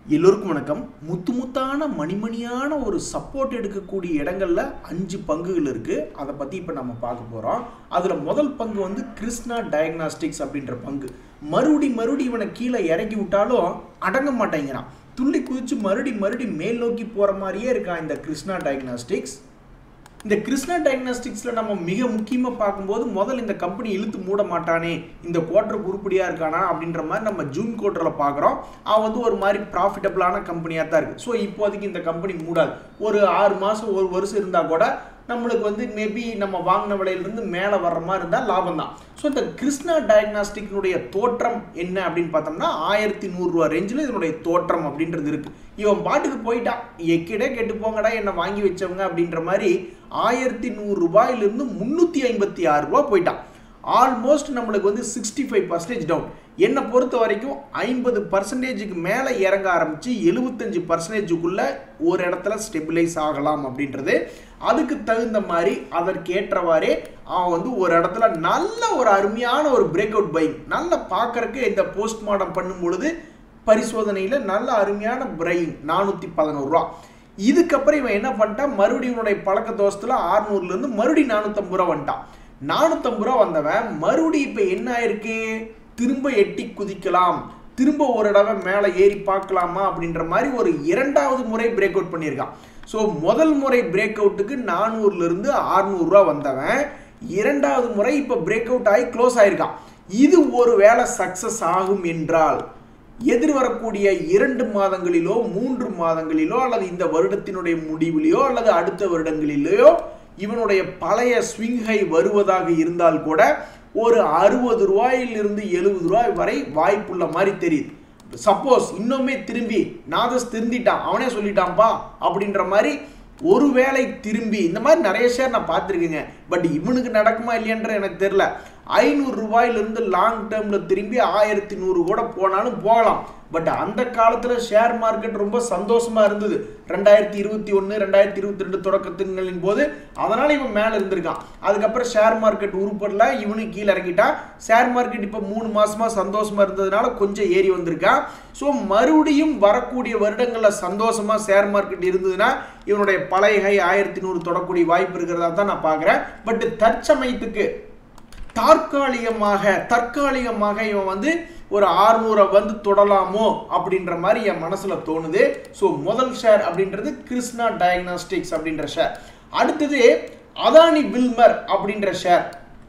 எல்லோருக்கும் வணக்கம் முத்து முத்தான மணிமணியான ஒரு சப்போர்ட் எடுக்கக்கூடிய இடங்கள்ல அஞ்சு பங்குகள் இருக்கு அதை பத்தி இப்ப நம்ம பார்க்க போறோம் அதுல முதல் பங்கு வந்து கிருஷ்ணா டயக்னாஸ்டிக்ஸ் அப்படின்ற பங்கு மறுபடி மறுபடி இவனை கீழே இறக்கி விட்டாலும் அடங்க மாட்டேங்கிறான் துள்ளி குதிச்சு மறுபடி மறுபடி மேல் நோக்கி போற மாதிரியே இருக்கான் இந்த கிருஷ்ணா டயக்னாஸ்டிக்ஸ் இந்த கிருஷ்ணா டயக்னாஸ்டிக்ஸில் நம்ம மிக முக்கியமாக பார்க்கும்போது முதல்ல இந்த கம்பெனி இழுத்து மூட மாட்டானே இந்த குவார்டர் உருப்படியாக இருக்கானா அப்படின்ற மாதிரி நம்ம ஜூன் குவார்ட்டரில் பார்க்குறோம் அவன் வந்து ஒரு மாதிரி ப்ராஃபிட்டபிளான கம்பெனியாக தான் இருக்குது ஸோ இப்போதைக்கு இந்த கம்பெனி மூடாது ஒரு ஆறு மாதம் ஒரு வருஷம் இருந்தால் கூட நம்மளுக்கு வந்து மேபி நம்ம வாங்கின விலையிலிருந்து மேலே வர்ற மாதிரி இருந்தால் லாபம் தான் ஸோ இந்த கிருஷ்ணா டயக்னாஸ்டிக்னுடைய தோற்றம் என்ன அப்படின்னு பார்த்தோம்னா ஆயிரத்தி நூறுரூவா ரேஞ்சில் இதனுடைய தோற்றம் அப்படின்றது இருக்கு இவன் பாட்டுக்கு போயிட்டான் எக்கிடே கெட்டு போங்கடா என்னை வாங்கி வச்சவங்க அப்படின்ற மாதிரி ஆயிரத்தி நூறு ரூபாயிலிருந்து முந்நூற்றி ஐம்பத்தி ஆறு ரூபா போயிட்டான் ஆல்மோஸ்ட் நம்மளுக்கு வந்து சிக்ஸ்டி ஃபைவ் பர்சன்டேஜ் டவுன் என்னை பொறுத்த வரைக்கும் ஐம்பது பர்சன்டேஜுக்கு மேலே இறங்க ஆரம்பித்து எழுபத்தஞ்சு பர்சன்டேஜுக்குள்ளே ஒரு இடத்துல ஸ்டெபிலைஸ் ஆகலாம் அப்படின்றது அதுக்கு தகுந்த மாதிரி அதற்கேற்றவாறே அவன் வந்து ஒரு இடத்துல நல்ல ஒரு அருமையான ஒரு பிரேக் அவுட் பைக் நல்ல பார்க்கறக்கு இந்த போஸ்ட்மார்ட்டம் பண்ணும் பொழுது பரிசோதனையில் நல்ல அருமையான பிரைங் நானூற்றி பதினோருவா இதுக்கப்புறம் இவன் என்ன பண்ணிட்டான் மறுபடியும் இவனுடைய பழக்க தோசத்தில் ஆறுநூறுலேருந்து மறுபடியும் நானூற்றம்பது ரூபா வந்துட்டான் நானூற்றம்பது ரூபா வந்தவன் மறுபடியும் இப்போ என்ன ஆயிருக்கு திரும்ப எட்டி குதிக்கலாம் திரும்ப ஒரு தடவை மேலே ஏறி பார்க்கலாமா அப்படின்ற மாதிரி ஒரு இரண்டாவது முறை பிரேக் அவுட் பண்ணியிருக்கான் ஸோ முதல் முறை பிரேக் அவுட்டுக்கு நானூறுலேருந்து ஆறுநூறுரூவா வந்தவன் இரண்டாவது முறை இப்போ பிரேக் அவுட் ஆகி க்ளோஸ் ஆயிருக்கான் இது ஒரு வேளை சக்ஸஸ் ஆகும் என்றால் எதிர்வரக்கூடிய இரண்டு மாதங்களிலோ மூன்று மாதங்களிலோ அல்லது இந்த வருடத்தினுடைய முடிவிலையோ அல்லது அடுத்த வருடங்களிலேயோ இவனுடைய பழைய ஸ்விங் ஹை வருவதாக இருந்தால் கூட ஒரு அறுபது ரூபாயிலிருந்து எழுபது ரூபாய் வரை வாய்ப்புள்ள மாதிரி தெரியுது சப்போஸ் இன்னுமே திரும்பி நாதஸ் திருந்திட்டான் அவனே சொல்லிட்டான்ப்பா அப்படின்ற மாதிரி ஒருவேளை திரும்பி இந்த மாதிரி நிறைய ஷேர் நான் பார்த்துருக்கேங்க பட் இவனுக்கு நடக்குமா இல்லையன்ற எனக்கு தெரில ஐநூறு ரூபாயிலிருந்து லாங் டேர்மில் திரும்பி ஆயிரத்தி நூறு கூட போனாலும் போகலாம் பட் அந்த காலத்தில் ஷேர் மார்க்கெட் ரொம்ப சந்தோஷமா இருந்தது ரெண்டாயிரத்தி இருபத்தி ஒன்று ரெண்டாயிரத்தி இருபத்தி ரெண்டு தொடக்கத்துங்களின் போது அதனால இவன் மேலே இருந்திருக்கான் அதுக்கப்புறம் ஷேர் மார்க்கெட் உருப்படல இவனுக்கு கீழே இறங்கிட்டான் ஷேர் மார்க்கெட் இப்போ மூணு மாசமா சந்தோஷமா இருந்ததுனால கொஞ்சம் ஏறி வந்திருக்கான் ஸோ மறுபடியும் வரக்கூடிய வருடங்களில் சந்தோஷமா ஷேர் மார்க்கெட் இருந்ததுன்னா இவனுடைய பழைய ஹை ஆயிரத்தி நூறு தொடக்கூடிய வாய்ப்பு இருக்கிறதா தான் நான் பார்க்குறேன் பட் தற்சமயத்துக்கு தற்காலிகமாக தற்காலிகமாக இவன் வந்து ஒரு ஆறுநூறை வந்து தொடலாமோ அப்படின்ற மாதிரி என் மனசில் தோணுது ஸோ முதல் ஷேர் அப்படின்றது கிருஷ்ணா டயக்னாஸ்டிக்ஸ் அப்படின்ற ஷேர் அடுத்தது அதானி வில்மர் அப்படின்ற ஷேர்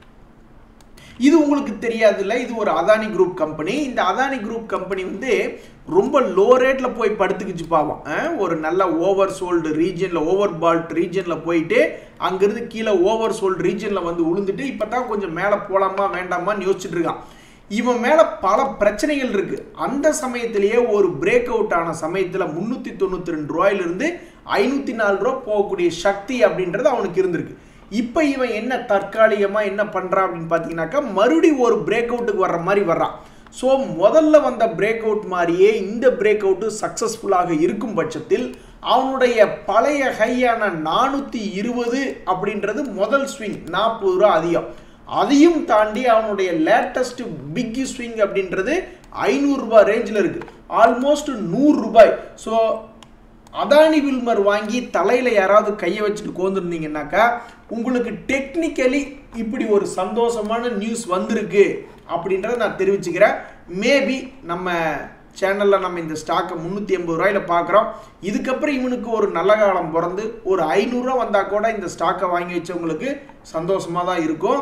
இது உங்களுக்கு தெரியாதுல்ல இது ஒரு அதானி குரூப் கம்பெனி இந்த அதானி குரூப் கம்பெனி வந்து ரொம்ப லோ ரேட்டில் போய் படுத்துக்கிச்சு பாவம் ஒரு நல்ல ஓவர் சோல்டு ரீஜனில் ஓவர் பால்ட் ரீஜனில் போயிட்டு அங்கேருந்து கீழே ஓவர் சோல்டு ரீஜனில் வந்து உளுந்துட்டு இப்போ தான் கொஞ்சம் மேலே போகலாமா வேண்டாமான்னு யோசிச்சுட்டு இருக்கான் இவன் மேலே பல பிரச்சனைகள் இருக்குது அந்த சமயத்திலேயே ஒரு பிரேக் அவுட் ஆன சமயத்தில் முந்நூற்றி தொண்ணூற்றி ரெண்டு ரூபாயிலிருந்து ஐநூற்றி நாலு ரூபா போகக்கூடிய சக்தி அப்படின்றது அவனுக்கு இருந்திருக்கு இப்போ இவன் என்ன தற்காலிகமாக என்ன பண்ணுறான் அப்படின்னு பார்த்தீங்கன்னாக்கா மறுபடியும் ஒரு பிரேக் அவுட்டுக்கு வர்ற மாதிரி வர்றான் ஸோ முதல்ல வந்த பிரேக் அவுட் மாதிரியே இந்த பிரேக் அவுட்டு சக்ஸஸ்ஃபுல்லாக இருக்கும் பட்சத்தில் அவனுடைய பழைய ஹையான நானூற்றி இருபது அப்படின்றது முதல் ஸ்விங் நாற்பது ரூபா அதிகம் அதையும் தாண்டி அவனுடைய லேட்டஸ்ட் பிக் ஸ்விங் அப்படின்றது ஐநூறுரூபா ரேஞ்சில் இருக்குது ஆல்மோஸ்ட் நூறு ரூபாய் ஸோ அதானி வில்மர் வாங்கி தலையில் யாராவது கையை வச்சுட்டு கோந்துருந்தீங்கன்னாக்கா உங்களுக்கு டெக்னிக்கலி இப்படி ஒரு சந்தோஷமான நியூஸ் வந்திருக்கு அப்படின்றத நான் தெரிவிச்சுக்கிறேன் மேபி நம்ம சேனலில் நம்ம இந்த ஸ்டாக்கை முந்நூற்றி எண்பது ரூபாயில் பார்க்குறோம் இதுக்கப்புறம் இவனுக்கு ஒரு நல்ல காலம் பிறந்து ஒரு ஐநூறுரூவா வந்தால் கூட இந்த ஸ்டாக்கை வாங்கி வச்சவங்களுக்கு சந்தோஷமாக தான் இருக்கும்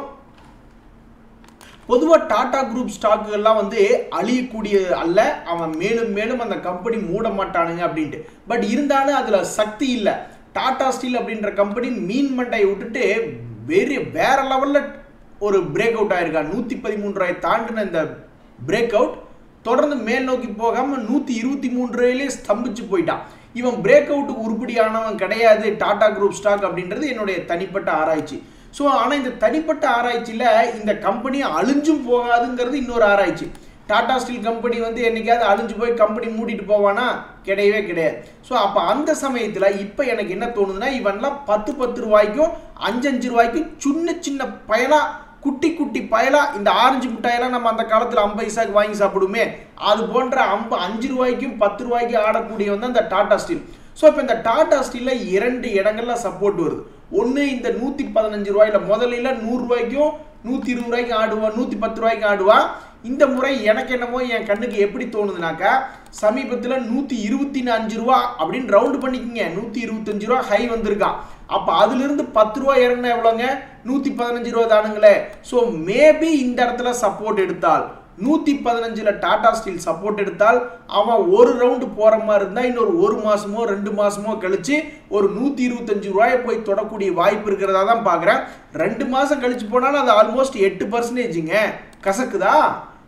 பொதுவாக டாடா குரூப் ஸ்டாக்குகள்லாம் வந்து அழியக்கூடிய அல்ல அவன் மேலும் மேலும் அந்த கம்பெனி மூட மாட்டானுங்க அப்படின்ட்டு பட் இருந்தாலும் அதில் சக்தி இல்லை டாடா ஸ்டீல் அப்படின்ற கம்பெனி மீன் மண்டையை விட்டுட்டு வெறி வேற லெவலில் ஒரு பிரேக் அவுட் ஆயிருக்கா நூற்றி பதிமூன்று ரூபாய் தாண்டின இந்த பிரேக் அவுட் தொடர்ந்து மேல் நோக்கி போகாமல் நூற்றி இருபத்தி மூன்று ரூபாயிலே ஸ்தம்பிச்சு போயிட்டான் இவன் பிரேக் அவுட்டுக்கு உருப்படியானவன் கிடையாது டாடா குரூப் ஸ்டாக் அப்படின்றது என்னுடைய தனிப்பட்ட ஆராய்ச்சி ஸோ ஆனால் இந்த தனிப்பட்ட ஆராய்ச்சியில் இந்த கம்பெனி அழிஞ்சும் போகாதுங்கிறது இன்னொரு ஆராய்ச்சி டாடா ஸ்டீல் கம்பெனி வந்து என்னைக்காவது அழிஞ்சு போய் கம்பெனி மூடிட்டு போவானா கிடையவே கிடையாது ஸோ அப்போ அந்த சமயத்தில் இப்போ எனக்கு என்ன தோணுதுன்னா இவன்லாம் பத்து பத்து ரூபாய்க்கும் அஞ்சு அஞ்சு ரூபாய்க்கும் சின்ன சின்ன பயனாக குட்டி குட்டி பயலா இந்த ஆரஞ்சு மிட்டாயெல்லாம் நம்ம அந்த காலத்தில் ஐம்பது பைசாக்கு வாங்கி சாப்பிடுமே அது போன்ற ஐம்ப அஞ்சு ரூபாய்க்கும் பத்து ரூபாய்க்கும் ஆடக்கூடிய வந்து அந்த டாடா ஸ்டீல் ஸோ இப்போ இந்த டாடா ஸ்டீலில் இரண்டு இடங்கள்ல சப்போர்ட் வருது ஒன்று இந்த நூற்றி பதினஞ்சு ரூபாயில முதல்ல நூறுரூவாய்க்கும் நூற்றி இருபது ரூபாய்க்கு ஆடுவா நூற்றி பத்து ரூபாய்க்கு ஆடுவா இந்த முறை எனக்கு என்னமோ என் கண்ணுக்கு எப்படி தோணுதுனாக்கா சமீபத்தில் நூற்றி இருபத்தி அஞ்சு ரூபா அப்படின்னு ரவுண்டு பண்ணிக்கோங்க நூற்றி இருபத்தஞ்சு ரூபா ஹை வந்திருக்கான் அப்போ அதுலேருந்து பத்து ரூபா இறங்கினா எவ்வளோங்க நூற்றி பதினஞ்சு ரூபா தானுங்களே ஸோ மேபி இந்த இடத்துல சப்போர்ட் எடுத்தால் நூற்றி பதினஞ்சில் டாடா ஸ்டீல் சப்போர்ட் எடுத்தால் அவன் ஒரு ரவுண்டு போகிற மாதிரி இருந்தால் இன்னொரு ஒரு மாதமோ ரெண்டு மாதமோ கழித்து ஒரு நூற்றி இருபத்தஞ்சு ரூபாயை போய் தொடக்கூடிய வாய்ப்பு இருக்கிறதா தான் பார்க்குறேன் ரெண்டு மாதம் கழிச்சு போனாலும் அது ஆல்மோஸ்ட் எட்டு பர்சன்டேஜுங்க கசக்குதா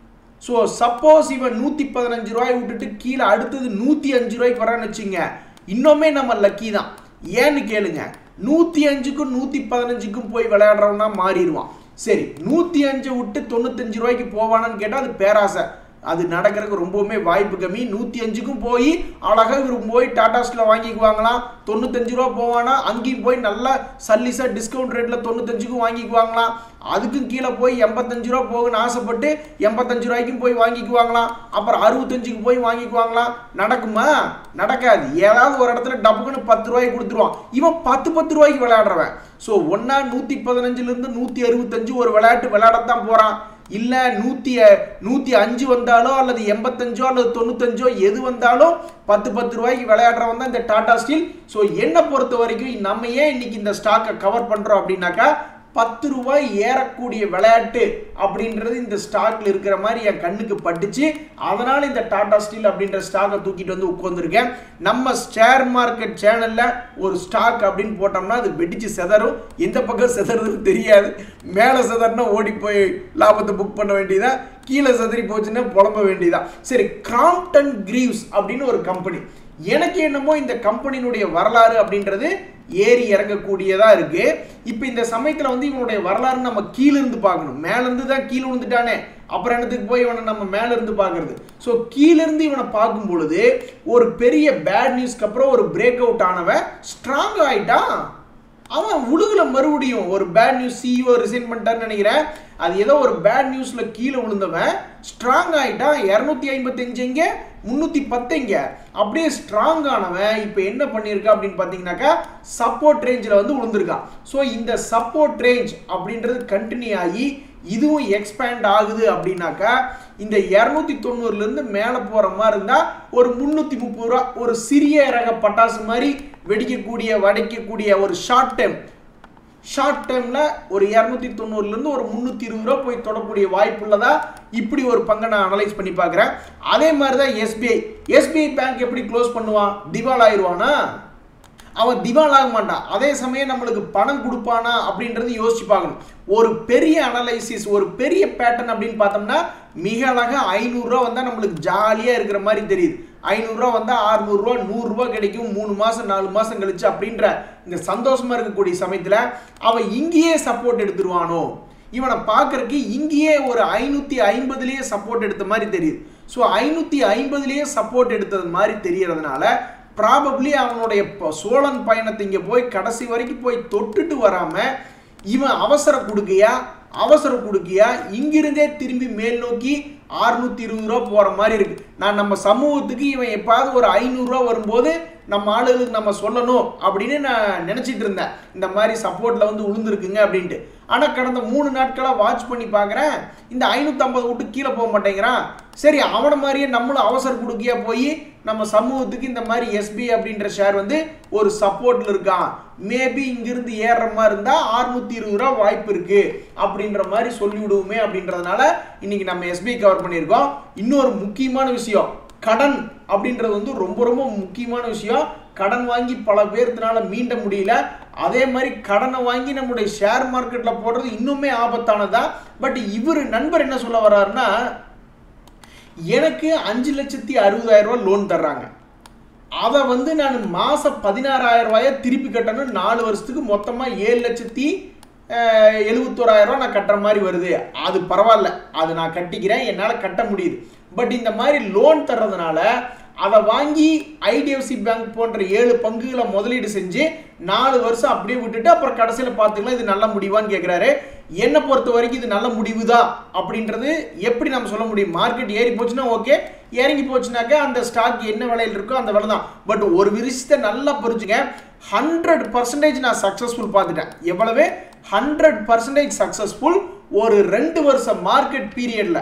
ஸோ சப்போஸ் இவன் நூற்றி பதினஞ்சு ரூபாய் விட்டுட்டு கீழே அடுத்தது நூற்றி அஞ்சு ரூபாய்க்கு வரான்னு வச்சுங்க இன்னுமே நம்ம லக்கி தான் ஏன்னு கேளுங்க நூற்றி அஞ்சுக்கும் நூற்றி பதினஞ்சுக்கும் போய் விளையாடுறவனா மாறிடுவான் சரி நூற்றி அஞ்சை விட்டு தொண்ணூத்தஞ்சு ரூபாய்க்கு போவானான்னு கேட்டால் அது பேராசை அது நடக்கிறதுக்கு ரொம்பவுமே வாய்ப்பு கம்மி நூற்றி அஞ்சுக்கும் போய் அழகாக இவர் போய் டாடா ஸ்டீல் வாங்கிக்குவாங்களாம் தொண்ணூத்தஞ்சு ரூபா போவானா அங்கேயும் போய் நல்லா சல்லிஸாக டிஸ்கவுண்ட் ரேட்டில் தொண்ணூத்தஞ்சுக்கும் வாங்கிக்குவாங்களாம் அதுக்கும் கீழே போய் எண்பத்தஞ்சு ரூபா போகணும்னு ஆசைப்பட்டு எண்பத்தஞ்சு ரூபாய்க்கும் போய் வாங்கிக்குவாங்களாம் அப்புறம் அறுபத்தஞ்சுக்கு போய் வாங்கிக்குவாங்களாம் நடக்குமா நடக்காது ஏதாவது ஒரு இடத்துல டப்புக்குன்னு பத்து ரூபாய்க்கு கொடுத்துருவான் இவன் பத்து பத்து ரூபாய்க்கு விளையாடுறவன் ஸோ ஒன்னா நூற்றி பதினஞ்சுலேருந்து நூற்றி அறுபத்தஞ்சு ஒரு விளையாட்டு விளையாடத்தான் போகிறான் இல்லை நூற்றி நூற்றி அஞ்சு வந்தாலோ அல்லது எண்பத்தஞ்சோ அல்லது தொண்ணூத்தஞ்சோ எது வந்தாலும் பத்து பத்து ரூபாய்க்கு விளையாடுறவன் தான் இந்த டாடா ஸ்டீல் ஸோ என்னை பொறுத்த வரைக்கும் நம்ம ஏன் இன்னைக்கு இந்த ஸ்டாக்கை கவர் பண்ணுறோம் அப்படின்னாக்கா பத்து ரூபாய் ஏறக்கூடிய விளையாட்டு அப்படின்றது இந்த ஸ்டாக்ல இருக்கிற மாதிரி என் கண்ணுக்கு பட்டுச்சு அதனால இந்த டாடா ஸ்டீல் அப்படின்ற ஸ்டாக்கை தூக்கிட்டு வந்து உட்காந்துருக்கேன் நம்ம ஷேர் மார்க்கெட் சேனல்ல ஒரு ஸ்டாக் அப்படின்னு போட்டோம்னா அது வெடிச்சு செதறும் எந்த பக்கம் செதறதுன்னு தெரியாது மேலே செதறினா ஓடி போய் லாபத்தை புக் பண்ண வேண்டியதா கீழே செதறி போச்சுன்னா புலம்ப வேண்டியதா சரி கிராம்டன் கிரீவ்ஸ் அப்படின்னு ஒரு கம்பெனி எனக்கு என்னமோ இந்த கம்பெனியினுடைய வரலாறு அப்படின்றது ஏறி இறங்கக்கூடியதா இருக்கு இப்போ இந்த சமயத்தில் வந்து இவனுடைய வரலாறு நம்ம கீழ இருந்து பார்க்கணும் மேலேருந்து தான் கீழே விழுந்துட்டானே அப்புறம் என்னத்துக்கு போய் இவனை நம்ம மேல இருந்து பார்க்கறது ஸோ கீழிருந்து இவனை பார்க்கும் பொழுது ஒரு பெரிய பேட் நியூஸ்க்கு அப்புறம் ஒரு பிரேக் அவுட் ஆனவன் ஸ்ட்ராங் ஆயிட்டான் அவன் உழுகுல மறுபடியும் ஒரு பேட் நியூஸ் சிஇஓ ரிசைன் பண்ணிட்டான்னு நினைக்கிறேன் அது ஏதோ ஒரு பேட் நியூஸ்ல கீழே விழுந்தவன் ஸ்ட்ராங் ஆயிட்டான் இரநூத்தி ஐம்பத்தஞ்சு எங்க முந்நூற்றி பத்துங்க அப்படியே ஸ்ட்ராங் ஆனவன் இப்போ என்ன பண்ணியிருக்கா அப்படின்னு பார்த்தீங்கன்னாக்கா சப்போர்ட் ரேஞ்சில் வந்து விழுந்திருக்கான் ஸோ இந்த சப்போர்ட் ரேஞ்ச் அப்படின்றது கண்டினியூ ஆகி இதுவும் எக்ஸ்பேண்ட் ஆகுது அப்படின்னாக்கா இந்த இரநூத்தி தொண்ணூறுலேருந்து மேலே போகிற மாதிரி இருந்தால் ஒரு முந்நூற்றி முப்பது ரூபா ஒரு சிறிய ரக பட்டாசு மாதிரி வெடிக்கக்கூடிய வடைக்கக்கூடிய ஒரு ஷார்ட் டைம் ஷார்ட் டைமில் ஒரு இரநூத்தி தொண்ணூறுலேருந்து ஒரு முந்நூற்றி இருபது ரூபா போய் தொடக்கூடிய வாய்ப்பு உள்ளதா இப்படி ஒரு பங்கை நான் அனலைஸ் பண்ணி பார்க்குறேன் அதே மாதிரி தான் எஸ்பிஐ எஸ்பிஐ பேங்க் எப்படி க்ளோஸ் பண்ணுவான் திவால் ஆயிடுவானா அவன் திவால் ஆக மாட்டான் அதே சமயம் நம்மளுக்கு பணம் கொடுப்பானா அப்படின்றது யோசிச்சு பார்க்கணும் ஒரு பெரிய அனலைசிஸ் ஒரு பெரிய பேட்டர்ன் அப்படின்னு பார்த்தோம்னா மிக அழகாக ஐநூறுரூவா வந்தால் நம்மளுக்கு ஜாலியாக இருக்கிற மாதிரி தெரியுது ஐநூறுரூவா வந்தால் ஆறுநூறுரூவா நூறுரூவா கிடைக்கும் மூணு மாதம் நாலு மாதம் கழிச்சு அப்படின்ற இந்த சந்தோஷமாக இருக்கக்கூடிய சமயத்தில் அவன் இங்கேயே சப்போர்ட் எடுத்துருவானோ இவனை பார்க்கறதுக்கு இங்கேயே ஒரு ஐநூற்றி ஐம்பதுலேயே சப்போர்ட் எடுத்த மாதிரி தெரியுது ஸோ ஐநூற்றி ஐம்பதுலேயே சப்போர்ட் எடுத்தது மாதிரி தெரியறதுனால ப்ராபப்ளி அவனுடைய ப- சோழன் பயணத்தை இங்கே போய் கடைசி வரைக்கும் போய் தொட்டுட்டு வராமல் இவன் அவசரம் கொடுக்கையா அவசரம் கொடுக்கியா இங்கிருந்தே திரும்பி மேல் நோக்கி அறுநூத்தி இருபது ரூபா போகிற மாதிரி இருக்கு நான் நம்ம சமூகத்துக்கு இவன் எப்பாவது ஒரு ஐநூறுரூவா வரும்போது நம்ம ஆளுகளுக்கு நம்ம சொல்லணும் அப்படின்னு நான் நினச்சிட்டு இருந்தேன் இந்த மாதிரி சப்போர்ட்டில் வந்து விழுந்துருக்குங்க அப்படின்ட்டு ஆனால் கடந்த மூணு நாட்களாக வாட்ச் பண்ணி பார்க்குறேன் இந்த ஐநூற்றம்பது விட்டு கீழே போக மாட்டேங்கிறான் சரி அவனை மாதிரியே நம்மளும் அவசரம் கொடுக்கியா போய் நம்ம சமூகத்துக்கு இந்த மாதிரி எஸ்பி அப்படின்ற ஷேர் வந்து ஒரு சப்போர்ட்டில் இருக்கான் மேபி இங்கிருந்து ஏறுற மாதிரி இருந்தால் அறுநூத்தி இருபது ரூபா வாய்ப்பு இருக்கு அப்படின்ற மாதிரி சொல்லி விடுவோமே அப்படின்றதுனால இன்னைக்கு நம்ம எஸ்பி கவர் பண்ணியிருக்கோம் இன்னொரு முக்கியமான விஷயம் கடன் அப்படின்றது வந்து ரொம்ப ரொம்ப முக்கியமான விஷயம் கடன் வாங்கி பல பேர்த்தினால மீண்ட முடியல அதே மாதிரி கடனை வாங்கி நம்முடைய ஷேர் மார்க்கெட்ல போடுறது இன்னுமே ஆபத்தானதா பட் இவர் நண்பர் என்ன சொல்ல வர்றாருன்னா எனக்கு அஞ்சு லட்சத்தி அறுபதாயிரம் ரூபாய் லோன் தர்றாங்க அதை வந்து நான் மாதம் பதினாறாயிரம் ரூபாயை திருப்பி கட்டணும் நாலு வருஷத்துக்கு மொத்தமாக ஏழு லட்சத்தி அஹ், எழுபத்தோராயிரம் ரூபாய் நான் கட்டுற மாதிரி வருது அது பரவாயில்ல அது நான் கட்டிக்கிறேன் என்னால் கட்ட முடியுது பட் இந்த மாதிரி லோன் தர்றதுனால அதை வாங்கி ஐடிஎஃப்சி பேங்க் போன்ற ஏழு பங்குகளை முதலீடு செஞ்சு நாலு வருஷம் அப்படியே விட்டுட்டு அப்புறம் கடைசியில் பார்த்துக்கலாம் இது நல்ல முடிவான்னு கேட்குறாரு என்னை பொறுத்த வரைக்கும் இது நல்ல முடிவுதா அப்படின்றது எப்படி நம்ம சொல்ல முடியும் மார்க்கெட் ஏறி போச்சுன்னா ஓகே இறங்கி போச்சுனாக்கா அந்த ஸ்டாக் என்ன விலையில் இருக்கோ அந்த விலை தான் பட் ஒரு விஷயத்தை நல்லா புரிஞ்சுங்க ஹண்ட்ரட் பர்சன்டேஜ் நான் சக்ஸஸ்ஃபுல் பார்த்துட்டேன் எவ்வளவு ஹண்ட்ரட் பர்சன்டேஜ் சக்ஸஸ்ஃபுல் ஒரு ரெண்டு வருஷம் மார்க்கெட் பீரியடில்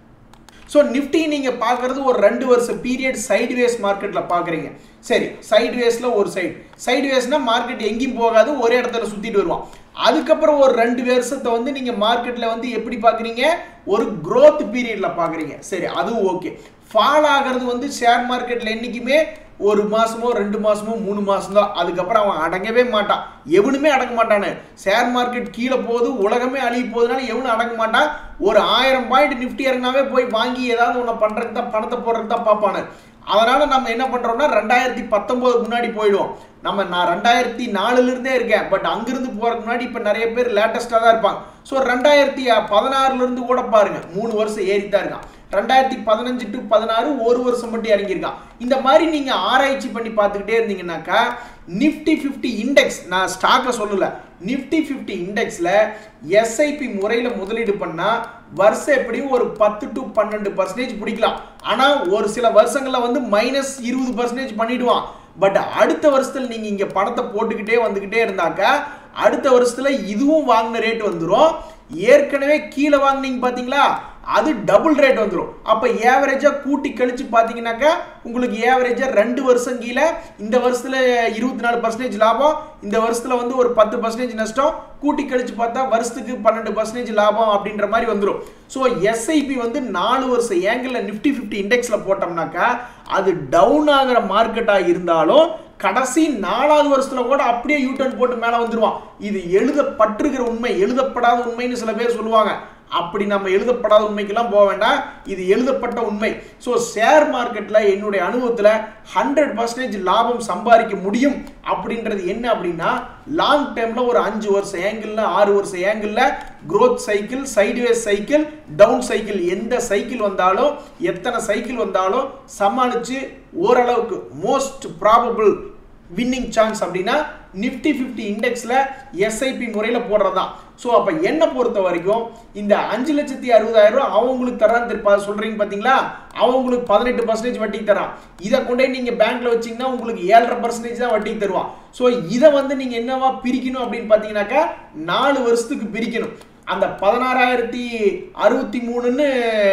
ஸோ நிஃப்டி நீங்கள் பார்க்குறது ஒரு ரெண்டு வருஷம் பீரியட் சைட்வேஸ் மார்க்கெட்டில் பார்க்குறீங்க சரி சைட்வேஸில் ஒரு சைடு சைட்வேஸ்னால் மார்க்கெட் எங்கேயும் போகாது ஒரே இடத்துல சுற்றிட்டு வருவான் அதுக்கப்புறம் ஒரு ரெண்டு வருஷத்தை வந்து நீங்கள் மார்க்கெட்டில் வந்து எப்படி பார்க்குறீங்க ஒரு க்ரோத் பீரியடில் பார்க்குறீங்க சரி அதுவும் ஓகே ஃபால் ஆகிறது வந்து ஷேர் மார்க்கெட்டில் என்றைக்குமே ஒரு மாசமோ ரெண்டு மாசமோ மூணு மாசம் தான் அதுக்கப்புறம் அவன் அடங்கவே மாட்டான் எவனுமே அடங்க மாட்டானு ஷேர் மார்க்கெட் கீழே போகுது உலகமே அழிய போகுதுனால எவனும் அடங்க மாட்டான் ஒரு ஆயிரம் பாயிண்ட் நிஃப்டி இறங்கினாவே போய் வாங்கி ஏதாவது ஒன்று பண்ணுறதுக்கு தான் பணத்தை போடுறதுக்கு தான் பார்ப்பானு அதனால நம்ம என்ன பண்றோம்னா ரெண்டாயிரத்தி பத்தொன்பது முன்னாடி போயிடுவோம் நம்ம நான் ரெண்டாயிரத்தி நாலுல இருந்தே இருக்கேன் பட் அங்கிருந்து போறதுக்கு முன்னாடி இப்போ நிறைய பேர் லேட்டஸ்டாக தான் இருப்பாங்க ஸோ ரெண்டாயிரத்தி பதினாறுல இருந்து கூட பாருங்க மூணு வருஷம் ஏறி தான் இருக்கான் ரெண்டாயிரத்தி பதினஞ்சு டு பதினாறு ஒரு வருஷம் மட்டும் இறங்கியிருக்கான் இந்த மாதிரி நீங்க ஆராய்ச்சி பண்ணி பார்த்துக்கிட்டே இருந்தீங்கன்னாக்கா நிஃப்டி ஃபிஃப்டி இண்டெக்ஸ் நான் ஸ்டாக்கை சொல்லல நிஃப்டி ஃபிஃப்டி இண்டெக்ஸ்ல எஸ்ஐபி முறையில் முதலீடு பண்ணா வருஷம் எப்படியும் ஒரு பத்து டு பன்னெண்டு பர்சன்டேஜ் பிடிக்கலாம் ஆனா ஒரு சில வருஷங்கள்ல வந்து மைனஸ் இருபது பர்சன்டேஜ் பண்ணிடுவான் பட் அடுத்த வருஷத்துல நீங்க இங்க பணத்தை போட்டுக்கிட்டே வந்துகிட்டே இருந்தாக்கா அடுத்த வருஷத்துல இதுவும் வாங்கின ரேட் வந்துடும் ஏற்கனவே கீழே வாங்குனீங்க பாத்தீங்களா அது டபுள் ரேட் வந்துடும் அப்போ ஏவரேஜாக கூட்டி கழிச்சு பார்த்தீங்கன்னாக்கா உங்களுக்கு ஏவரேஜாக ரெண்டு வருஷம் கீழே இந்த வருஷத்தில் இருபத்தி நாலு பர்சன்டேஜ் லாபம் இந்த வருஷத்தில் வந்து ஒரு பத்து பர்சன்டேஜ் நஷ்டம் கூட்டி கழிச்சு பார்த்தா வருஷத்துக்கு பன்னெண்டு பர்சன்டேஜ் லாபம் அப்படின்ற மாதிரி வந்துடும் ஸோ எஸ்ஐபி வந்து நாலு வருஷம் ஏங்கிளில் நிஃப்டி ஃபிஃப்டி இண்டெக்ஸில் போட்டோம்னாக்கா அது டவுன் ஆகிற மார்க்கெட்டாக இருந்தாலும் கடைசி நாலாவது வருஷத்துல கூட அப்படியே யூ டர்ன் போட்டு மேலே வந்துருவான் இது எழுதப்பட்டிருக்கிற உண்மை எழுதப்படாத உண்மைன்னு சில பேர் சொல்லுவாங்க அப்படி நம்ம எழுதப்படாத உண்மைக்கெல்லாம் போக வேண்டாம் இது எழுதப்பட்ட உண்மை ஸோ ஷேர் மார்க்கெட்டில் என்னுடைய அனுபவத்தில் ஹண்ட்ரட் பர்சன்டேஜ் லாபம் சம்பாதிக்க முடியும் அப்படின்றது என்ன அப்படின்னா லாங் டேர்மில் ஒரு அஞ்சு வருஷம் ஏங்கிளில் ஆறு வருஷம் ஏங்கிளில் growth cycle sideways cycle down cycle எந்த சைக்கிள் வந்தாலும் எத்தனை சைக்கிள் வந்தாலும் சமாளித்து ஓரளவுக்கு மோஸ்ட் ப்ராபபிள் வின்னிங் சான்ஸ் அப்படின்னா நிஃப்டி ஃபிஃப்டி இண்டெக்ஸில் எஸ்ஐபி முறையில் போடுறது தான் ஸோ அப்போ என்னை பொறுத்த வரைக்கும் இந்த அஞ்சு லட்சத்தி அறுபதாயிரம் ரூபா அவங்களுக்கு தரான் திருப்பா சொல்கிறீங்க பார்த்தீங்களா அவங்களுக்கு பதினெட்டு பர்சன்டேஜ் வட்டிக்கு தரான் இதை கொண்டே நீங்கள் பேங்க்கில் வச்சிங்கன்னா உங்களுக்கு ஏழரை பர்சன்டேஜ் தான் வட்டிக்கு தருவான் ஸோ இதை வந்து நீங்கள் என்னவா பிரிக்கணும் அப்படின்னு பார்த்தீங்கன்னாக்கா நாலு வருஷத்துக்கு பிரிக்கணும் அந்த பதினாறாயிரத்தி அறுபத்தி மூணுன்னு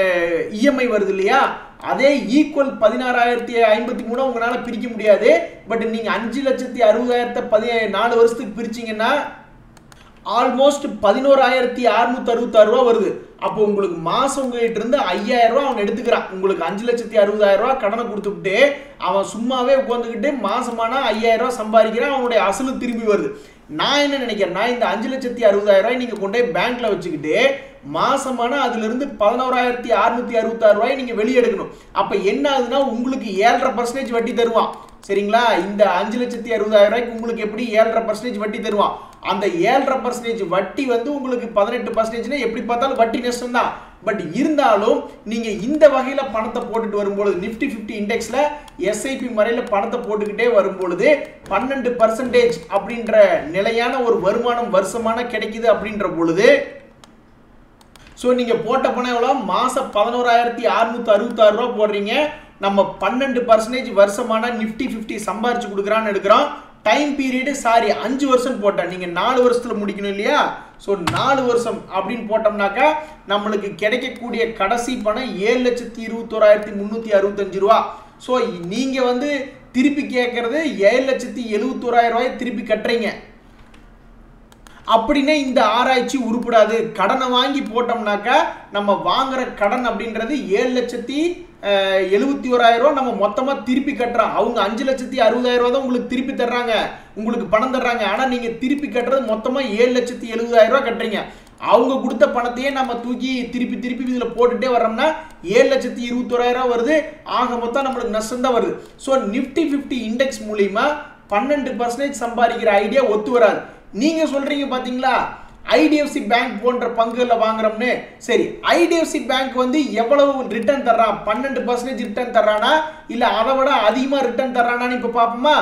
இஎம்ஐ வருது இல்லையா அதே ஈக்குவல் பதினாறாயிரத்தி ஐம்பத்தி மூணு உங்களால் பிரிக்க முடியாது பட் நீங்கள் அஞ்சு லட்சத்தி அறுபதாயிரத்தை பதி நாலு வருஷத்துக்கு பிரிச்சிங்கன்னா ஆல்மோஸ்ட் பதினோராயிரத்தி அறுநூத்தி அறுபத்தாறு ரூபா வருது அப்போ உங்களுக்கு மாசம் உங்ககிட்ட இருந்து ஐயாயிரம் ரூபா அவன் எடுத்துக்கிறான் உங்களுக்கு அஞ்சு லட்சத்தி அறுபதாயிரம் ரூபா கடனை கொடுத்துக்கிட்டு அவன் சும்மாவே உட்காந்துக்கிட்டு மாசமானா ஐயாயிரம் ரூபா சம்பாதிக்கிறான் அவனுடைய அசலு திரும்பி வருது நான் என்ன நினைக்கிறேன்னா இந்த அஞ்சு லட்சத்தி அறுபதாயிரம் ரூபாய் நீங்க கொண்டு போய் பேங்க்ல வச்சுக்கிட்டு மாசமான அதுல இருந்து பதினோராயிரத்தி அறுநூத்தி அறுபத்தாறு ரூபாய் நீங்க வெளியே எடுக்கணும் அப்ப என்ன ஆகுதுன்னா உங்களுக்கு ஏழரை பர்சன்டேஜ் வட்டி தருவான் சரிங்களா இந்த அஞ்சு லட்சத்தி அறுபதாயிரம் ரூபாய்க்கு உங்களுக்கு எப்படி ஏழரை பர்சன்டேஜ் வட்டி தருவான் அந்த ஏழரை பர்சன்டேஜ் வட்டி வந்து உங்களுக்கு பதினெட்டு பர்சன்டேஜ்னா எப்படி பார்த்தாலும் வட்டி நஷ்டம் தான் பட் இருந்தாலும் நீங்க இந்த வகையில பணத்தை போட்டுட்டு வரும்பொழுது நிஃப்டி ஃபிஃப்டி இண்டெக்ஸ்ல எஸ்ஐபி முறையில பணத்தை போட்டுக்கிட்டே வரும்பொழுது பன்னெண்டு பர்சன்டேஜ் அப்படின்ற நிலையான ஒரு வருமானம் வருஷமான கிடைக்குது அப்படின்ற பொழுது ஸோ நீங்கள் போட்ட பணம் எவ்வளோ மாதம் பதினோராயிரத்தி அறுநூத்தி அறுபத்தாறு ரூபா போடுறீங்க நம்ம பன்னெண்டு பர்சன்டேஜ் வருஷமான நிஃப்டி ஃபிஃப்டி சம்பாரிச்சு கொடுக்குறான்னு எடுக்கிறோம் டைம் பீரியடு சாரி அஞ்சு வருஷம் போட்டேன் நீங்கள் நாலு வருஷத்தில் முடிக்கணும் இல்லையா ஸோ நாலு வருஷம் அப்படின்னு போட்டோம்னாக்கா நம்மளுக்கு கிடைக்கக்கூடிய கடைசி பணம் ஏழு லட்சத்தி இருபத்தோராயிரத்தி முந்நூற்றி அறுபத்தஞ்சு ரூபா ஸோ நீங்கள் வந்து திருப்பி கேட்குறது ஏழு லட்சத்தி எழுபத்தோராயிரம் ரூபாய் திருப்பி கட்டுறீங்க அப்படின்னா இந்த ஆராய்ச்சி உருப்படாது கடனை வாங்கி போட்டோம்னாக்கா நம்ம வாங்குற கடன் அப்படின்றது ஏழு லட்சத்தி எழுபத்தி ஓராயிரம் ரூபா நம்ம மொத்தமாக திருப்பி கட்டுறோம் அவங்க அஞ்சு லட்சத்தி அறுபதாயிரம் ரூபா தான் உங்களுக்கு திருப்பி தர்றாங்க உங்களுக்கு பணம் தர்றாங்க ஆனால் நீங்கள் திருப்பி கட்டுறது மொத்தமாக ஏழு லட்சத்தி எழுபதாயிரம் ரூபா கட்டுறீங்க அவங்க கொடுத்த பணத்தையே நம்ம தூக்கி திருப்பி திருப்பி இதில் போட்டுட்டே வரோம்னா ஏழு லட்சத்தி இருபத்தோராயிரம் வருது ஆக மொத்தம் நம்மளுக்கு நஷ்டம் தான் வருது ஸோ நிஃப்டி ஃபிஃப்டி இண்டெக்ஸ் மூலிமா பன்னெண்டு பர்சன்டேஜ் சம்பாதிக்கிற ஐடியா ஒத்து வராது நீங்க சொல்றீங்க பாத்தீங்களா ஐடிஎஃப்சி பேங்க் போன்ற பங்குகளை வாங்குறோம்னு சரி ஐடிஎஃப்சி பேங்க் வந்து எவ்வளவு ரிட்டர்ன் தர்றான் பன்னெண்டு பர்சன்டேஜ் ரிட்டர்ன் தர்றானா இல்லை அதை விட அதிகமாக ரிட்டர்ன் தர்றானான்னு இப்போ பார்ப்போமா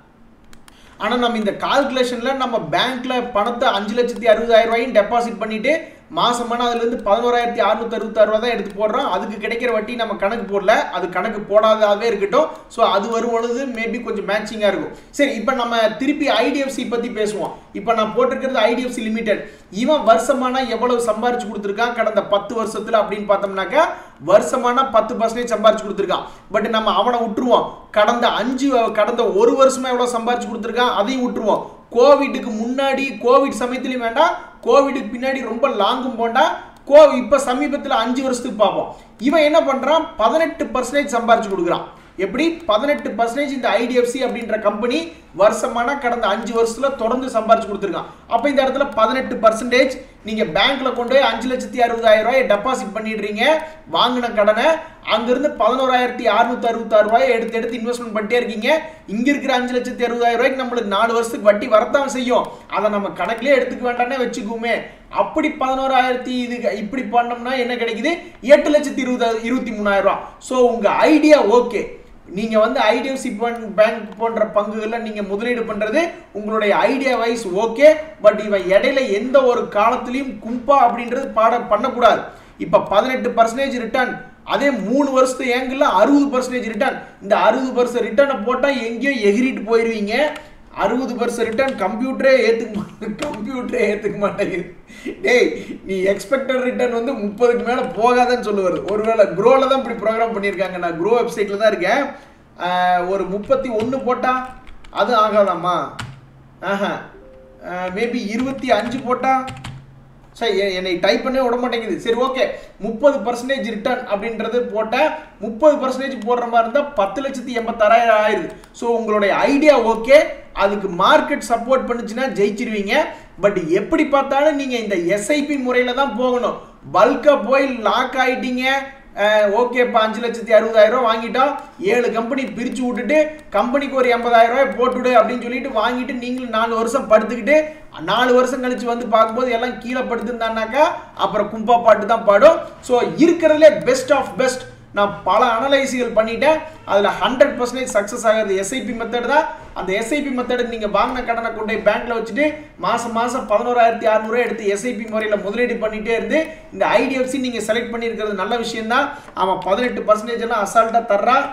ஆனால் நம்ம இந்த கால்குலேஷனில் நம்ம பேங்க்ல பணத்தை அஞ்சு லட்சத்தி அறுபதாயிரம் ரூபாயும் டெபாசிட் பண்ணிட்டு மாசமான அதுலேருந்து பதினோராயிரத்தி அறுநூத்தி அறுபத்தாறு ரூபா தான் எடுத்து போடுறோம் அதுக்கு கிடைக்கிற வட்டி நம்ம கணக்கு போடல அது கணக்கு போடாததாகவே இருக்கட்டும் ஸோ அது வரும் பொழுது மேபி கொஞ்சம் மேட்சிங்காக இருக்கும் சரி இப்போ நம்ம திருப்பி ஐடிஎஃப்சி பற்றி பேசுவோம் இப்போ நான் போட்டிருக்கிறது ஐடிஎஃப்சி லிமிடெட் இவன் வருஷமான எவ்வளவு சம்பாரிச்சு கொடுத்துருக்கான் கடந்த பத்து வருஷத்துல அப்படின்னு பார்த்தோம்னாக்கா வருஷமான பத்து பர்சன்டேஜ் சம்பாரிச்சு கொடுத்துருக்கான் பட் நம்ம அவனை விட்டுருவோம் கடந்த அஞ்சு கடந்த ஒரு வருஷமா எவ்வளோ சம்பாரிச்சு கொடுத்துருக்கான் அதையும் விட்டுருவோம் கோவிட்டுக்கு முன்னாடி கோவிட் சமயத்துலையும் வேண்டாம் கோவிடுக்கு பின்னாடி ரொம்ப லாங்கும் போண்டா கோ இப்போ சமீபத்தில் அஞ்சு வருஷத்துக்கு பார்ப்போம் இவன் என்ன பண்ணுறான் பதினெட்டு பர்சன்டேஜ் சம்பாரிச்சு கொடுக்குறான் எப்படி பதினெட்டு பர்சன்டேஜ் இந்த ஐடிஎஃப்சி அப்படின்ற கம்பெனி வருஷமான கடந்த அஞ்சு வருஷத்துல தொடர்ந்து சம்பாரிச்சு கொடுத்துருக்கான் அப்போ இந்த இடத்துல பதினெட்டு பர்சன்டேஜ் நீங்க பேங்க்ல கொண்டு போய் அஞ்சு லட்சத்தி அறுபதாயிரம் ரூபாய் டெபாசிட் பண்ணிடுறீங்க வாங்கின கடனை அங்கிருந்து பதினோராயிரத்தி அறுநூத்தி அறுபத்தாறு ரூபாய் எடுத்து எடுத்து இன்வெஸ்ட்மெண்ட் பண்ணிட்டே இருக்கீங்க இங்க இருக்கிற அஞ்சு லட்சத்தி அறுபதாயிரம் ரூபாய்க்கு நம்மளுக்கு நாலு வருஷத்துக்கு வட்டி வரத்தான் செய்யும் அதை நம்ம கணக்கிலே எடுத்துக்க வேண்டாம்னே வச்சுக்குமே அப்படி பதினோராயிரத்தி இது இப்படி பண்ணோம்னா என்ன கிடைக்குது எட்டு லட்சத்தி இருபது இருபத்தி மூணாயிரம் ரூபாய் ஸோ உங்க ஐடியா ஓகே நீங்க வந்து ஐடிஎஃப்சி பேங்க் போன்ற பங்குகளில் நீங்க முதலீடு பண்றது உங்களுடைய ஐடியா வைஸ் ஓகே பட் இவன் இடையில எந்த ஒரு காலத்திலையும் கும்பா அப்படின்றது பாட பண்ணக்கூடாது இப்ப பதினெட்டு பர்சன்டேஜ் ரிட்டர்ன் அதே மூணு வருஷத்து ஏங்கில் அறுபது பர்சன்டேஜ் ரிட்டர்ன் இந்த அறுபது பர்சன்ட் ரிட்டர்னை போட்டால் எங்கேயோ எகிரிட்டு போயிடுவீங்க அறுபது பர்சன்ட் ரிட்டர்ன் கம்ப்யூட்டரே ஏற்றுக்க மாட்டேங்குது கம்ப்யூட்டரே ஏற்றுக்க மாட்டேங்குது டேய் நீ எக்ஸ்பெக்டட் ரிட்டர்ன் வந்து முப்பதுக்கு மேலே போகாதன்னு சொல்லுவார் ஒருவேளை க்ரோவில் தான் இப்படி ப்ரோக்ராம் பண்ணியிருக்காங்க நான் க்ரோ வெப்சைட்டில் தான் இருக்கேன் ஆஹ் ஒரு முப்பத்தி ஒன்று போட்டால் அது ஆகாதாம்மா ஆஹா மேபி இருபத்தி அஞ்சு போட்டால் சரி எ- என்னை டைப் பண்ணவே விட மாட்டேங்குது சரி ஓகே முப்பது பர்சன்டேஜ் ரிட்டர்ன் அப்படின்றது போட்டால் முப்பது பர்சன்டேஜ் போடுற மாதிரி இருந்தால் பத்து லட்சத்தி எண்பத்தாறாயிரம் ஆயிடுது ஸோ உங்களுடைய ஐடியா ஓகே அதுக்கு மார்க்கெட் சப்போர்ட் பண்ணுச்சுன்னா ஜெயிச்சிருவீங்க பட் எப்படி பார்த்தாலும் நீங்கள் இந்த எஸ்ஐபி முறையில் தான் போகணும் பல்காக போய் லாக் ஆயிட்டீங்க ஓகேப்பா அஞ்சு லட்சத்தி அறுபதாயிரம் ரூபாய் வாங்கிட்டோம் ஏழு கம்பெனி பிரித்து விட்டுட்டு கம்பெனிக்கு ஒரு எண்பதாயிரம் ரூபாய் போட்டுடு அப்படின்னு சொல்லிட்டு வாங்கிட்டு நீங்களும் நாலு வருஷம் படுத்துக்கிட்டு நாலு வருஷம் கழிச்சு வந்து பார்க்கும்போது எல்லாம் கீழே படுத்துருந்தானாக்கா அப்புறம் கும்பா பாட்டு தான் பாடும் ஸோ இருக்கிறதுலே பெஸ்ட் ஆஃப் பெஸ்ட் நான் பல அனலைசிகள் பண்ணிட்டேன் அதில் ஹண்ட்ரட் பர்சன்டேஜ் சக்ஸஸ் ஆகிறது எஸ்ஐபி மெத்தட் தான் அந்த எஸ்ஐபி மெத்தடுக்கு நீங்கள் வாங்கின கடனை கொண்டு போய் பேங்க்கில் வச்சுட்டு மாதம் மாதம் பதினோராயிரத்தி அறநூறுவா எடுத்து எஸ்ஐபி முறையில் முதலீடு பண்ணிகிட்டே இருந்து இந்த ஐடிஎஃப்சி நீங்கள் செலக்ட் பண்ணியிருக்கிறது நல்ல விஷயம்தான் அவன் பதினெட்டு பர்சன்டேஜ் எல்லாம் அசால்ட்டாக தர்றான்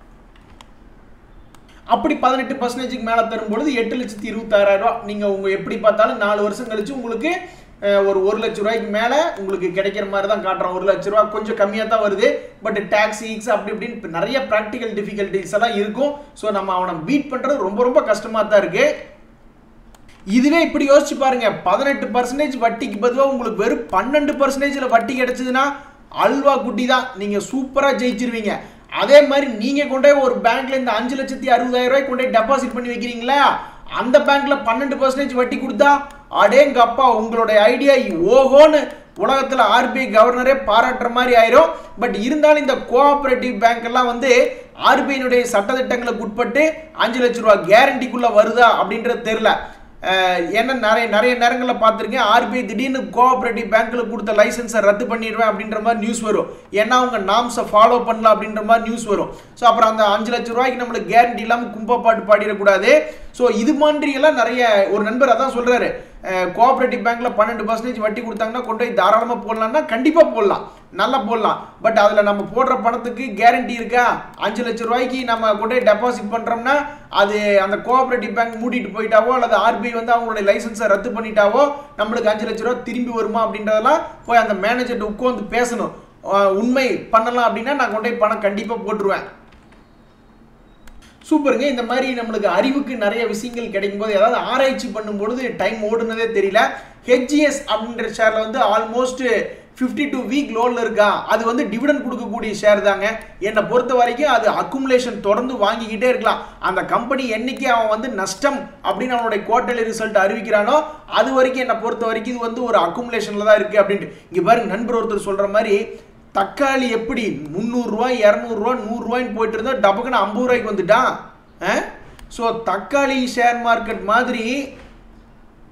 அப்படி பதினெட்டு பர்சன்டேஜுக்கு மேலே தரும்பொழுது எட்டு லட்சத்தி இருபத்தாயிரம் ரூபா நீங்கள் உங்கள் எப்படி பார்த்தாலும் நாலு வருஷம் கழிச்சு உங்களுக்கு அஹ், ஒரு ஒரு லட்ச ரூபாய்க்கு மேலே உங்களுக்கு கிடைக்கிற மாதிரி தான் காட்டுறோம் ஒரு லட்ச ரூபா கொஞ்சம் கம்மியாக தான் வருது பட் டேக்ஸ் ஈக்ஸ் அப்படி இப்படின்னு இப்ப நிறைய ப்ராக்டிக்கல் டிஃபிகல்ட்டிஸ் எல்லாம் இருக்கும் ஸோ நம்ம அவனை பீட் பண்ணுறது ரொம்ப ரொம்ப கஷ்டமாக தான் இருக்குது இதுவே இப்படி யோசிச்சு பாருங்க பதினெட்டு பர்சன்டேஜ் வட்டிக்கு பதிலாக உங்களுக்கு வெறும் பன்னெண்டு பர்சன்டேஜில் வட்டி கிடைச்சதுன்னா அல்வா குட்டி தான் நீங்கள் சூப்பராக ஜெயிச்சிருவீங்க அதே மாதிரி நீங்கள் கொண்டு போய் ஒரு பேங்க்ல இந்த அஞ்சு லட்சத்தி அறுபதாயிரம் ரூபாய் கொண்டு போய் டெபாசிட் பண்ணி வைக்கிறீங்களா அந்த பேங்க்ல பன்னெண்டு பர்சன்டேஜ் வட்டி கொடுத்தா அடேங்க அப்பா உங்களுடைய ஐடியா ஓஹோன்னு உலகத்தில் ஆர்பிஐ கவர்னரே பாராட்டுற மாதிரி ஆயிரும் பட் இருந்தாலும் இந்த கோஆபரேட்டிவ் பேங்க் எல்லாம் வந்து ஆர்பிஐனுடைய சட்டத்திட்டங்களுக்கு உட்பட்டு அஞ்சு லட்ச ரூபா கேரண்டிக்குள்ள வருதா அப்படின்றது தெரியல அஹ் ஏன்னா நிறைய நிறைய நேரங்களில் பார்த்துருக்கேன் ஆர்பிஐ திடீர்னு கோஆபரேட்டிவ் பேங்க்கில் கொடுத்த லைசன்ஸை ரத்து பண்ணிடுவேன் அப்படின்ற மாதிரி நியூஸ் வரும் ஏன்னா அவங்க நாம்ஸை ஃபாலோ பண்ணல அப்படின்ற மாதிரி நியூஸ் வரும் ஸோ அப்புறம் அந்த அஞ்சு லட்ச ரூபாய்க்கு நம்மளுக்கு கேரண்டி இல்லாமல் கும்பா பாட்டு பாடிடக்கூடாது ஸோ இது மாதிரி எல்லாம் நிறைய ஒரு நண்பர் அதான் சொல்கிறாரு கோஆபரேட்டிவ் பேங்க்ல பன்னெண்டு பர்சன்டேஜ் வட்டி கொடுத்தாங்கன்னா கொண்டு போய் தாராளமாக போடலாம்னா கண்டிப்பாக போடலாம் நல்லா போடலாம் பட் அதில் நம்ம போடுற பணத்துக்கு கேரண்டி இருக்கா அஞ்சு லட்ச ரூபாய்க்கு நம்ம கொண்டு போய் டெபாசிட் பண்ணுறோம்னா அது அந்த கோஆபரேட்டிவ் பேங்க் மூடிட்டு போயிட்டாவோ அல்லது ஆர்பிஐ வந்து அவங்களுடைய லைசன்ஸை ரத்து பண்ணிட்டாவோ நம்மளுக்கு அஞ்சு லட்ச ரூபா திரும்பி வருமா அப்படின்றதெல்லாம் போய் அந்த மேனேஜர்கிட்ட உட்காந்து பேசணும் அஹ் உண்மை பண்ணலாம் அப்படின்னா நான் கொண்டு போய் பணம் கண்டிப்பாக போட்டுருவேன் சூப்பருங்க இந்த மாதிரி நம்மளுக்கு அறிவுக்கு நிறைய விஷயங்கள் கிடைக்கும் போது ஏதாவது ஆராய்ச்சி பண்ணும்பொழுது டைம் ஓடுனதே தெரியல ஹெச்ஜிஎஸ் அப்படின்ற ஷேரில் வந்து ஆல்மோஸ்ட் ஃபிஃப்டி டூ வீக் லோனில் இருக்கா அது வந்து டிவிடன் கொடுக்கக்கூடிய ஷேர் தாங்க என்னை பொறுத்த வரைக்கும் அது அக்குமுலேஷன் தொடர்ந்து வாங்கிக்கிட்டே இருக்கலாம் அந்த கம்பெனி என்னைக்கு அவன் வந்து நஷ்டம் அப்படின்னு அவனுடைய குவார்டர்லி ரிசல்ட் அறிவிக்கிறானோ அது வரைக்கும் என்னை பொறுத்த வரைக்கும் இது வந்து ஒரு அக்குமுலேஷனில் தான் இருக்குது அப்படின்ட்டு இங்கே பாருங்க நண்பர் ஒருத்தர் சொல்கிற மாதிரி தக்காளி எப்படி முந்நூறுரூவா இரநூறுவா நூறுரூவான்னு போயிட்டு இருந்தால் டபுக்குன்னு ஐம்பது ரூபாய்க்கு வந்துட்டான் ஸோ தக்காளி ஷேர் மார்க்கெட் மாதிரி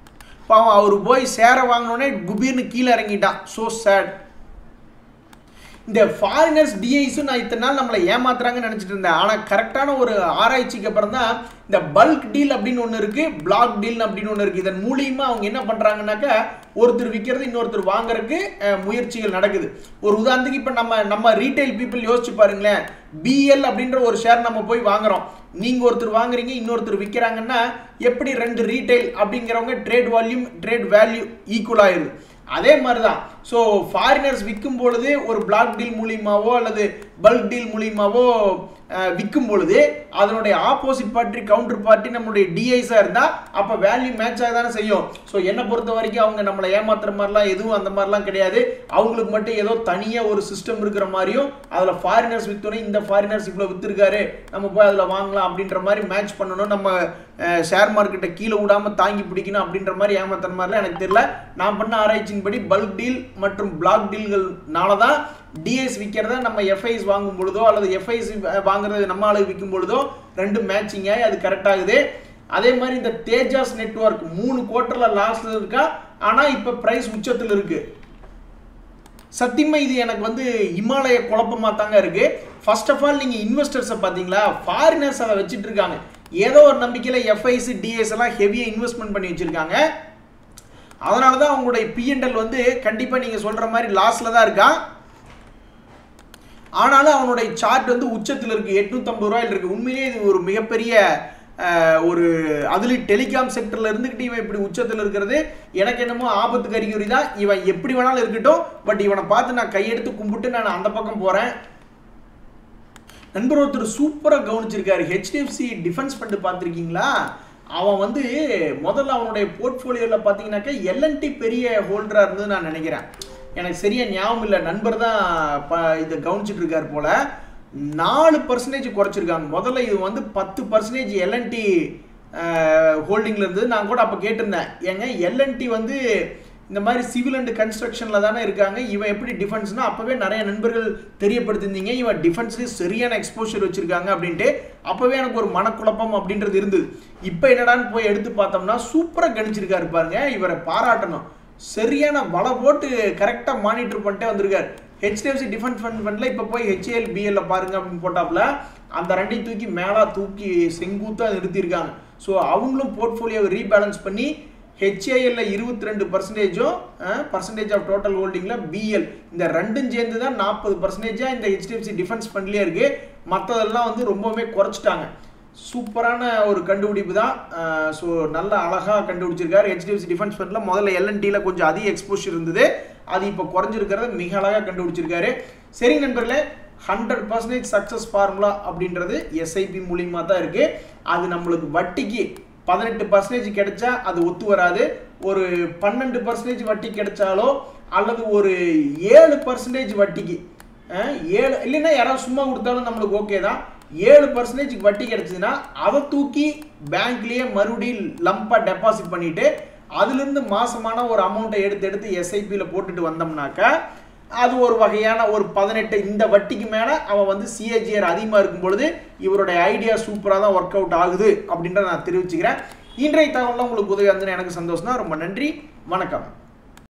பாவம் அவர் போய் சேர வாங்கினோடனே குபீர்னு கீழே இறங்கிட்டான் ஸோ சேட் இந்த ஃபாரினர்ஸ் டிஐஸும் நான் இத்தனை நாள் நம்மளை ஏமாத்துறாங்கன்னு நினச்சிட்டு இருந்தேன் ஆனால் கரெக்டான ஒரு ஆராய்ச்சிக்கு அப்புறம் தான் இந்த பல்க் டீல் அப்படின்னு ஒன்று இருக்குது பிளாக் டீல் அப்படின்னு ஒன்று இருக்குது இதன் மூலியமாக அவங்க என்ன பண்ணுறாங்கனாக்கா ஒருத்தர் விற்கிறது இன்னொருத்தர் வாங்குறதுக்கு அஹ், முயற்சிகள் நடக்குது ஒரு உதாரணத்துக்கு இப்போ நம்ம நம்ம ரீட்டைல் பீப்புள் யோசிச்சு பாருங்களேன் பிஎல் அப்படின்ற ஒரு ஷேர் நம்ம போய் வாங்குறோம் நீங்கள் ஒருத்தர் வாங்குறீங்க இன்னொருத்தர் விற்கிறாங்கன்னா எப்படி ரெண்டு ரீட்டைல் அப்படிங்கிறவங்க trade volume trade value equal ஆயிருது அதே மாதிரி தான் ஸோ ஃபாரினர்ஸ் விற்கும் பொழுது ஒரு பிளாக் டீல் மூலியமாவோ அல்லது பல்க் டீல் மூலியமாவோ அஹ், விற்கும் பொழுது அதனுடைய ஆப்போசிட் பார்ட்டி கவுண்டர் பார்ட்டி நம்மளுடைய டிஐஸாக இருந்தால் அப்போ வேல்யூ மேட்ச் ஆக தானே செய்யும் ஸோ என்னை பொறுத்த வரைக்கும் அவங்க நம்மளை ஏமாத்துற மாதிரிலாம் எதுவும் அந்த மாதிரிலாம் கிடையாது அவங்களுக்கு மட்டும் ஏதோ தனியாக ஒரு சிஸ்டம் இருக்கிற மாதிரியும் அதில் ஃபாரினர்ஸ் விற்றோன்னே இந்த ஃபாரினர்ஸ் இவ்வளோ விற்றுருக்காரு நம்ம போய் அதில் வாங்கலாம் அப்படின்ற மாதிரி மேட்ச் பண்ணணும் நம்ம ஷேர் மார்க்கெட்டை கீழே விடாமல் தாங்கி பிடிக்கணும் அப்படின்ற மாதிரி ஏமாத்துற மாதிரிலாம் எனக்கு தெரியல நான் பண்ண ஆராய்ச்சியின்படி பல்க் டீல் மற்றும் பிளாக் டீல்கள்னால தான் டிஎஸ் விற்கிறத நம்ம எஃப்ஐஸ் வாங்கும் பொழுதோ அல்லது எஃப்ஐஸ் வாங்குறது நம்ம ஆளுக்கு விற்கும் பொழுதோ ரெண்டு மேட்சிங் ஆகி அது கரெக்ட் ஆகுது அதே மாதிரி இந்த தேஜாஸ் நெட்வொர்க் மூணு குவார்ட்டரில் லாஸ்ட்ல இருக்கா ஆனால் இப்போ ப்ரைஸ் உச்சத்தில் இருக்கு சத்தியமா இது எனக்கு வந்து இமாலய குழப்பமா தாங்க இருக்கு ஃபர்ஸ்ட் ஆஃப் ஆல் நீங்க இன்வெஸ்டர்ஸை பார்த்தீங்களா ஃபாரினர்ஸ் அதை வச்சுட்டு இருக்காங்க ஏதோ ஒரு நம்பிக்கையில எஃப்ஐசி டிஎஸ் எல்லாம் ஹெவியாக இன்வெஸ்ட்மெண்ட் பண்ணி வச்சிருக்காங்க அதனால தான் அவங்களுடைய பிஎன்எல் வந்து கண்டிப்பாக நீங்கள் சொல்கிற மாதிரி லாஸில் தான் இருக்கான் ஆனாலும் அவனுடைய சார்ட் வந்து உச்சத்தில் இருக்குது எட்நூற்றம்பது ரூபாயில் இருக்குது உண்மையிலேயே இது ஒரு மிகப்பெரிய அஹ், ஒரு அதுலேயும் டெலிகாம் செக்டரில் இருந்துக்கிட்டு இவன் இப்படி உச்சத்தில் இருக்கிறது எனக்கு என்னமோ ஆபத்துக்கு அறிகுறி தான் இவன் எப்படி வேணாலும் இருக்கட்டும் பட் இவனை பார்த்து நான் கையெடுத்து கும்பிட்டு நான் அந்த பக்கம் போகிறேன் நண்பர் ஒருத்தர் சூப்பராக கவனிச்சிருக்காரு ஹெச்டிஎஃப்சி டிஃபென்ஸ் ஃபண்டு பார்த்துருக்கீங்களா அவன் வந்து முதல்ல அவனுடைய போர்ட்ஃபோலியோவில் பார்த்தீங்கன்னாக்கா எல்என்டி பெரிய ஹோல்டராக இருந்தது நான் நினைக்கிறேன் எனக்கு சரியா ஞாபகம் இல்லை நண்பர் தான் ப இதை கவனிச்சிட்டு இருக்கார் போல நாலு பர்சன்டேஜ் குறைச்சிருக்காங்க முதல்ல இது வந்து பத்து பர்சன்டேஜ் எல்என்டி ஹோல்டிங்கில் இருந்தது நான் கூட அப்போ கேட்டிருந்தேன் ஏங்க எல்என்டி வந்து இந்த மாதிரி சிவில் அண்ட் கன்ஸ்ட்ரக்ஷனில் தானே இருக்காங்க இவன் எப்படி டிஃபென்ஸ்னா அப்போவே நிறைய நண்பர்கள் தெரியப்படுத்திருந்தீங்க இவன் டிஃபென்ஸ்லேயே சரியான எக்ஸ்போஷர் வச்சுருக்காங்க அப்படின்ட்டு அப்போவே எனக்கு ஒரு மனக்குழப்பம் அப்படின்றது இருந்தது இப்போ என்னடான்னு போய் எடுத்து பார்த்தோம்னா சூப்பராக கணிச்சிருக்காரு பாருங்க இவரை பாராட்டணும் சரியான வலை போட்டு கரெக்டாக மானிட்டர் பண்ணிட்டே வந்திருக்காரு ஹெச்டிஎஃப்சி டிஃபென்ஸ் ஃபண்ட் ஃபண்டில் இப்போ போய் ஹெச்ஏஎல் பிஎல்ல பாருங்க அப்படின்னு போட்டாப்புல அந்த ரெண்டையும் தூக்கி மேலே தூக்கி செங்குத்தாக நிறுத்தியிருக்காங்க ஸோ அவங்களும் போர்ட்ஃபோலியோவை ரீபேலன்ஸ் பண்ணி ஹெச்ஏஎல்ல இருபத்தி ரெண்டு பர்சன்டேஜும் பர்சன்டேஜ் ஆஃப் டோட்டல் ஹோல்டிங்கில் பிஎல் இந்த ரெண்டும் சேர்ந்து தான் நாற்பது பர்சன்டேஜாக இந்த ஹெச்டிஎஃப்சி டிஃபென்ஸ் ஃபண்ட்லேயே இருக்குது மற்றதெல்லாம் வந்து ரொம்பவுமே குறைச்சிட்டாங்க சூப்பரான ஒரு கண்டுபிடிப்பு தான் ஸோ நல்ல அழகாக கண்டுபிடிச்சிருக்காரு ஹெச்டிஎஃப்சி டிஃபென்ஸ் ஃபண்டில் முதல்ல எல்என்டியில் கொஞ்சம் அதிக எக்ஸ்போஷர் இருந்தது அது இப்போ குறைஞ்சிருக்கிறத மிக அழகாக கண்டுபிடிச்சிருக்காரு சரி நண்பர்களே ஹண்ட்ரட் பர்சன்டேஜ் சக்ஸஸ் ஃபார்முலா அப்படின்றது எஸ்ஐபி மூலியமாக தான் இருக்குது அது நம்மளுக்கு வட்டிக்கு பதினெட்டு பர்சன்டேஜ் கிடைச்சா அது ஒத்து வராது ஒரு பன்னெண்டு பர்சன்டேஜ் வட்டி கிடைச்சாலோ அல்லது ஒரு ஏழு பர்சன்டேஜ் வட்டிக்கு அஹ், ஏழு இல்லைன்னா யாராவது சும்மா கொடுத்தாலும் நம்மளுக்கு ஓகே தான் ஏழு பர்சன்டேஜ் வட்டி கிடைச்சதுன்னா அதை தூக்கி பேங்க்லேயே மறுபடியும் லம்பாக டெபாசிட் பண்ணிட்டு அதுலேருந்து மாசமான ஒரு அமௌண்ட்டை எடுத்து எடுத்து எஸ்ஐபியில் போட்டுட்டு வந்தோம்னாக்கா அது ஒரு வகையான ஒரு பதினெட்டு இந்த வட்டிக்கு மேலே அவன் வந்து சிஏஜிஆர் அதிகமாக இருக்கும் பொழுது இவருடைய ஐடியா சூப்பராக தான் ஒர்க் அவுட் ஆகுது அப்படின்றத நான் தெரிவிச்சுக்கிறேன் இன்றைய தகவலில் உங்களுக்கு உதவி வந்து எனக்கு சந்தோஷம் தான் ரொம்ப நன்றி வணக்கம்